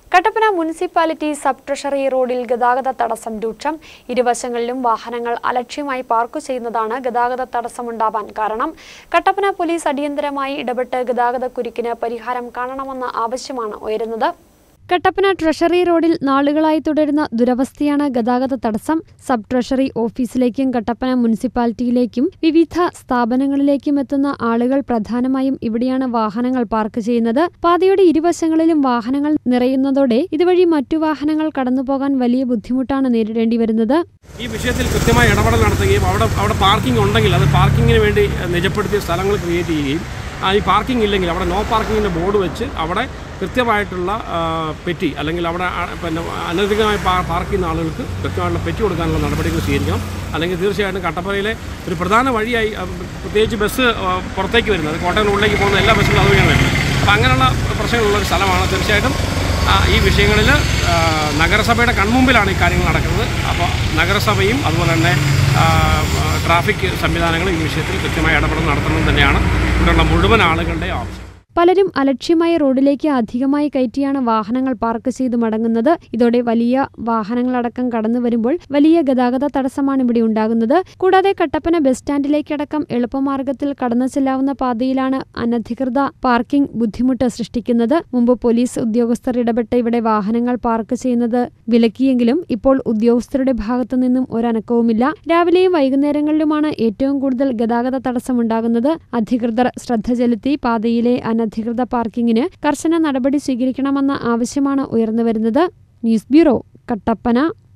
Kattappana municipality sub treasury റോഡിൽ ഗതാഗത തടസ്സം രൂക്ഷം ഇരുവശങ്ങളിലും വാഹനങ്ങൾ അലക്ഷ്യമായി പാർക്ക് ചെയ്യുന്നതാണ് ഗതാഗത തടസ്സമുണ്ടാവാൻ കാരണം കട്ടപ്പന പോലീസ് അടിയന്തരമായി ഇടപെട്ട് ഗതാഗത കുരുക്കിന് പരിഹാരം കാണണമെന്ന ആവശ്യമാണ് ഉയരുന്നത് കട്ടപ്പന ട്രഷറി റോഡിൽ നാളുകളായി തുടരുന്ന ദുരവസ്ഥയാണ് ഗതാഗത തടസ്സം സബ് ട്രഷറി ഓഫീസിലേക്കും കട്ടപ്പന മുനിസിപ്പാലിറ്റിയിലേക്കും വിവിധ സ്ഥാപനങ്ങളിലേക്കും എത്തുന്ന ആളുകൾ പ്രധാനമായും ഇവിടെയാണ് വാഹനങ്ങൾ പാർക്ക് ചെയ്യുന്നത് പാതയുടെ ഇരുവശങ്ങളിലും വാഹനങ്ങൾ നിറയുന്നതോടെ ഇതുവഴി മറ്റു വാഹനങ്ങൾ കടന്നുപോകാൻ വലിയ ബുദ്ധിമുട്ടാണ് നേരിടേണ്ടി വരുന്നത് ഈ വിഷയത്തിൽ കൃത്യമായ ഇടപെടൽ നടത്തുകയും അവിടെ അവിടെ പാർക്കിംഗ് ഉണ്ടെങ്കിൽ അത് പാർക്കിങ്ങിന് വേണ്ടി നിജപ്പെടുത്തിയ സ്ഥലങ്ങൾ ക്രിയേറ്റ് ചെയ്യുകയും ആ, ഈ പാർക്കിംഗ് ഇല്ലെങ്കിൽ അവിടെ നോ പാർക്കിങ്ങിൻ്റെ ബോർഡ് വെച്ച് അവിടെ കൃത്യമായിട്ടുള്ള ആ, പെറ്റി അല്ലെങ്കിൽ അവിടെ ആ, പിന്നെ അനധികൃതമായി പാ- പാർക്ക് ചെയ്യുന്ന ആളുകൾക്ക് കൃത്യമായിട്ടുള്ള പെറ്റി കൊടുക്കാനുള്ള നടപടികൾ സ്വീകരിക്കണം അല്ലെങ്കിൽ തീർച്ചയായിട്ടും കട്ടപ്പനയിലെ ഒരു പ്രധാന വഴിയായി ആ, പ്രത്യേകിച്ച് ബസ് ആ, പുറത്തേക്ക് വരുന്നത് കോട്ടയം റോഡിലേക്ക് പോകുന്ന എല്ലാ ബസ്സുകളും അതുവഴിയാണ് വരുന്നത് അപ്പോൾ അങ്ങനെയുള്ള പ്രശ്നങ്ങളുള്ള ഒരു സ്ഥലമാണ് തീർച്ചയായിട്ടും ആ, ഈ വിഷയങ്ങളിൽ ആ, നഗരസഭയുടെ കൺമുമ്പിലാണ് ഈ കാര്യങ്ങൾ നടക്കുന്നത് അപ്പോൾ നഗരസഭയും അതുപോലെ തന്നെ ആ, ട്രാഫിക് സംവിധാനങ്ങളും ഈ വിഷയത്തിൽ കൃത്യമായ ഇടപെടൽ നടത്തണം തന്നെയാണ് ഇവിടെയുള്ള മുഴുവൻ ആളുകളുടെയും ആവശ്യം പലരും അലക്ഷ്യമായ റോഡിലേക്ക് അധികമായി കയറ്റിയാണ് വാഹനങ്ങൾ പാർക്ക് ചെയ്ത് മടങ്ങുന്നത് ഇതോടെ വലിയ വാഹനങ്ങളടക്കം കടന്നു വരുമ്പോൾ വലിയ ഗതാഗത തടസ്സമാണ് ഇവിടെ ഉണ്ടാകുന്നത് കൂടാതെ കട്ടപ്പന ബസ് സ്റ്റാൻഡിലേക്കടക്കം എളുപ്പമാർഗത്തിൽ കടന്നു ചെല്ലാവുന്ന പാതയിലാണ് അനധികൃത പാർക്കിംഗ് ബുദ്ധിമുട്ട് സൃഷ്ടിക്കുന്നത് മുമ്പ് പോലീസ് ഉദ്യോഗസ്ഥർ ഇടപെട്ട് ഇവിടെ വാഹനങ്ങൾ പാർക്ക് ചെയ്യുന്നത് വിലക്കിയെങ്കിലും ഇപ്പോൾ ഉദ്യോഗസ്ഥരുടെ ഭാഗത്തു നിന്നും ഒരനക്കവുമില്ല രാവിലെയും വൈകുന്നേരങ്ങളിലുമാണ് ഏറ്റവും കൂടുതൽ ഗതാഗത തടസ്സമുണ്ടാകുന്നത് അധികൃതർ ശ്രദ്ധ ചെലുത്തി പാതയിലെ അനധികൃത പാർക്കിങ്ങിന് കർശന നടപടി സ്വീകരിക്കണമെന്ന ആവശ്യമാണ് ഉയർന്നുവരുന്നത് ന്യൂസ് ബ്യൂറോ കട്ടപ്പന